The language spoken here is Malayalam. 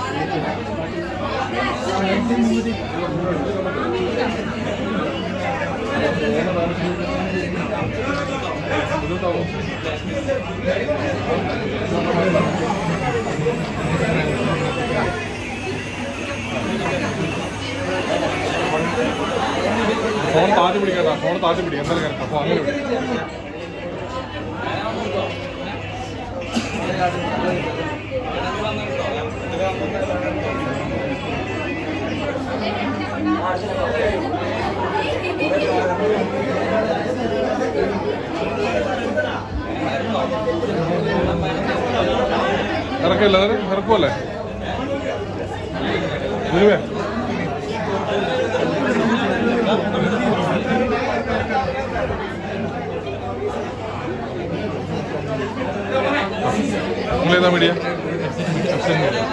ഫോൺ താഴ്ത്തി പിടിക്കണ്ട ഫോൺ താഴ്ത്തി പിടിക്കാം എന്തായാലും കറക്റ്റ് അപ്പോൾ അങ്ങനെ പിടിക്കാം ഇറക്കില്ല ഇറക്കുമല്ലേ ഇതിനുവേ നിങ്ങളേതാ മീഡിയ